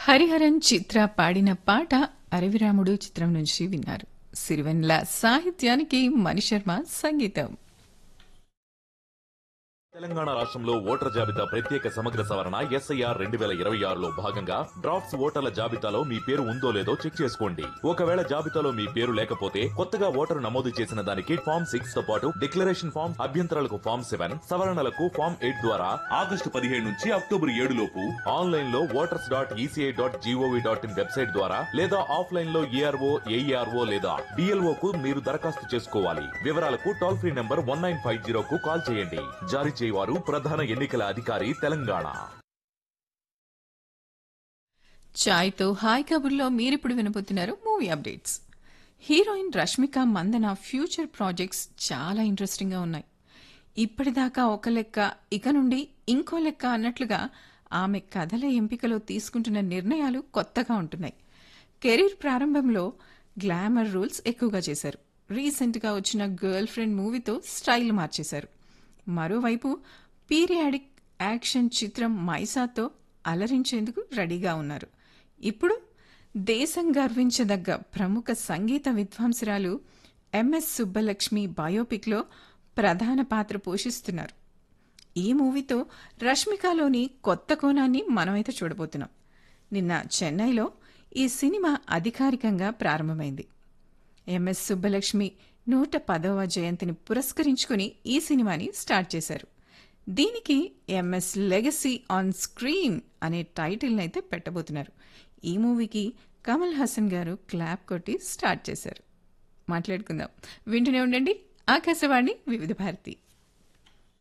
హరిహరన్ చిత్ర పాడిన పాట అరవిరాముడు చిత్రం నుంచి విన్నారు సిరివెన్ల సాహిత్యానికి మణిశర్మ సంగీతం తెలంగాణ రాష్ట్రంలో ఓటర్ల జాబితా ప్రత్యేక సమగ్ర సవరణ ఎస్ఐఆర్ రెండు వేల ఇరవై ఆరులో భాగంగా డ్రాఫ్ట్స్ ఓటర్ల జాబితాలో మీ పేరు ఉందో లేదో చెక్ చేసుకోండి ఒకవేళ జాబితాలో మీ పేరు లేకపోతే కొత్తగా ఓటరు నమోదు చేసిన దానికి ఫామ్ సిక్స్ తో పాటు డిక్లరేషన్ ఫామ్ అభ్యంతరాలకు ఫామ్ సెవెన్ సవరణలకు ఫామ్ ఎయిట్ ద్వారా ఆగస్టు పదిహేడు నుంచి అక్టోబర్ ఏడు లోపు ఆన్లైన్ లో voters dot ECI dot gov dot in website ద్వారా లేదా ఆఫ్లైన్ లో ఏఆర్ఓ ఏఈఆర్ఓ లేదా డిఎల్ఓ కు మీరు దరఖాస్తు చేసుకోవాలి వివరాలకు toll free number one nine five zero కు కాల్ చేయండి జారీ చేయవారు ప్రధాన ఎన్నికల అధికారి తెలంగాణ చాయ్తో హాయ్ కబుర్లో మీరిప్పుడు వినబోతున్నారు movie updates heroine Rashmika Mandanna future projects చాలా ఇంట్రెస్టింగ్గా ఉన్నాయి ఇప్పటిదాకా ఒక లెక్క ఇక నుండి ఇంకో లెక్క అన్నట్లుగా ఆమె కథల ఎంపికలో తీసుకుంటున్న నిర్ణయాలు కొత్తగా ఉంటున్నాయి కెరీర్ ప్రారంభంలో గ్లామర్ రూల్స్ ఎక్కువగా చేశారు రీసెంట్గా వచ్చిన గర్ల్ ఫ్రెండ్ మూవీతో స్టైల్ మార్చేశారు మరోవైపు పీరియాడిక్ యాక్షన్ చిత్రం మైసాతో అలరించేందుకు రెడీగా ఉన్నారు ఇప్పుడు దేశం గర్వించదగ్గ ప్రముఖ సంగీత విద్వాంసురాలు ఎంఎస్ సుబ్బలక్ష్మి బయోపిక్లో ప్రధాన పాత్ర పోషిస్తున్నారు ఈ మూవీతో రష్మికలోని కొత్త కోణాన్ని మనమైతే చూడబోతున్నాం నిన్న చెన్నైలో ఈ సినిమా అధికారికంగా ప్రారంభమైంది ఎంఎస్ సుబ్బలక్ష్మి నూట పదవ జయంతిని పురస్కరించుకుని ఈ సినిమాని స్టార్ట్ చేశారు దీనికి ఎంఎస్ లెగసీ ఆన్ స్క్రీన్ అనే టైటిల్ని అయితే పెట్టబోతున్నారు ఈ మూవీకి కమల్ హాసన్ గారు క్లాప్ కొట్టి స్టార్ట్ చేశారు మాట్లాడుకుందాం వింటూనే ఉండండి ఆకాశవాణి వివిధ భారతి